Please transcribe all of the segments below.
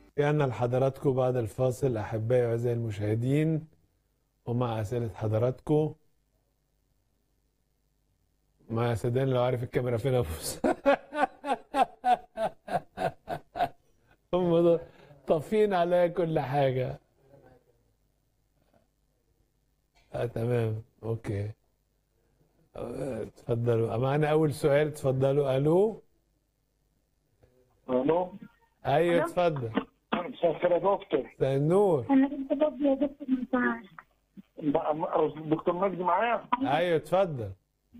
رجعنا لحضراتكم بعد الفاصل أحبائي وأعزائي المشاهدين ومع أسئلة حضراتكم مع سدان لو عارف الكاميرا فين أبص هم دول طافين عليا كل حاجة آه تمام أوكي آه، اتفضلوا معانا أول سؤال اتفضلوا ألو الو أيوه اتفضل مساء الخير يا دكتور مساء النور انا كنت بابي يا دكتور من ساعه ب- دكتور مجدي معايا أيوه اتفضل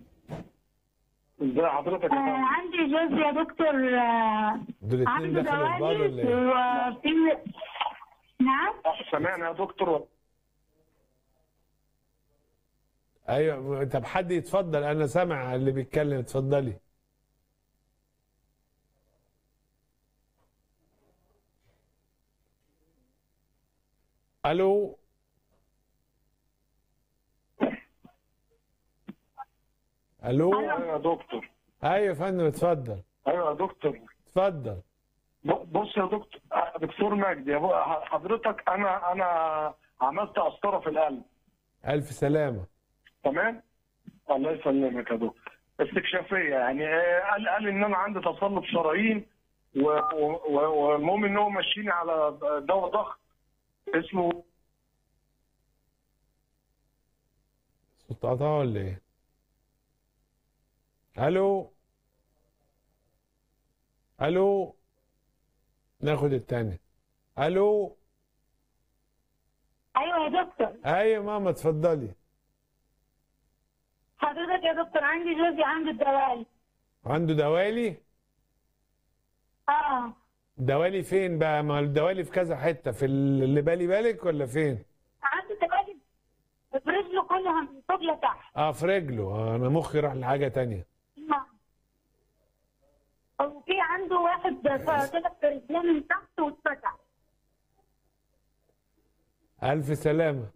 ازي حضرتك يا آه فندم عندي جوز يا دكتور آه دول اتنين عنده دخلوا في بعض دوالي ولا ايه؟ وفي نعم سامعني يا دكتور ايوه طب حد يتفضل انا سامع اللي بيتكلم اتفضلي الو الو ايوه يا دكتور ايوه يا فندم اتفضل ايوه يا دكتور اتفضل ب- بص يا دكتور آه، دكتور مجدي يا بو- حضرتك انا انا عملت قسطره في القلب الف سلامه تمام الله يسلمك يا دكتور استكشافيه يعني آه، قال قال ان انا عندي تصلب شرايين و- و- و- والمهم ان هو ماشيني على دواء ضغط اسمه صوت قطع ولا ايه الو الو ناخد التاني الو ايوه يا دكتور ايوه ماما اتفضلي حضرتك يا دكتور عندي جوزي عنده دوالي عنده دوالي اه دوالي فين بقى ما الدوالي في كذا حته في اللي بالي بالك ولا فين عنده دوالي في رجله كلها من فوق لتحت اه في رجله آه انا مخي راح لحاجه تانية نعم. وفي عنده واحد طلع في رجليه من تحت واتفتح الف سلامه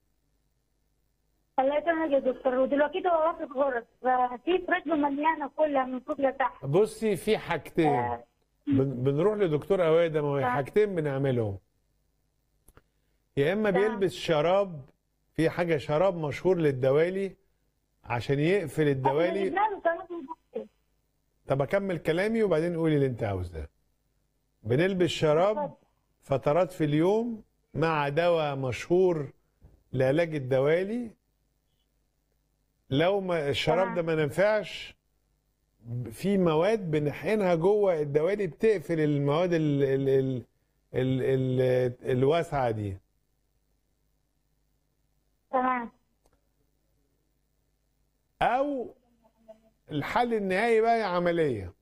الله يسلمك يا دكتور ودلوقتي هو واخد غرز ففي في رجله مليانه كلها من فوق لتحت بصي في حاجتين آه. بن- بنروح لدكتور اوادم دمويه آه. حاجتين بنعملهم يا اما تمام. بيلبس شراب في حاجه شراب مشهور للدوالي عشان يقفل الدوالي جبنا له كمان دكتور. طب اكمل كلامي وبعدين قولي اللي انت عاوزاه بنلبس شراب فترات في اليوم مع دواء مشهور لعلاج الدوالي لو ما الشراب ده ما نفعش في مواد بنحقنها جوه الدوالي بتقفل المواد ال ال ال ال ال الواسعه دي تمام او الحل النهائي بقى عمليه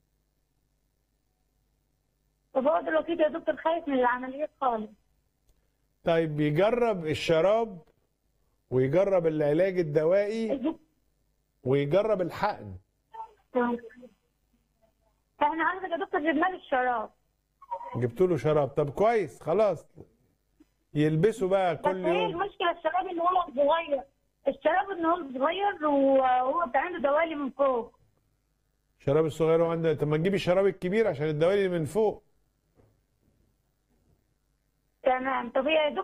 طب هو دلوقتي يا دكتور خايف من العمليات خالص طيب يجرب الشراب ويجرب العلاج الدوائي ويجرب الحقن فاحنا عندك يا دكتور جبنا له الشراب جبت له شراب طب كويس خلاص يلبسه بقى بس كل هي يوم المشكله الشراب ان هو صغير الشراب ان هو صغير وهو عنده دوالي من فوق الشراب الصغير وعنده طب ما تجيبي الشراب الكبير عشان الدوالي من فوق تمام طب هي يا دكتور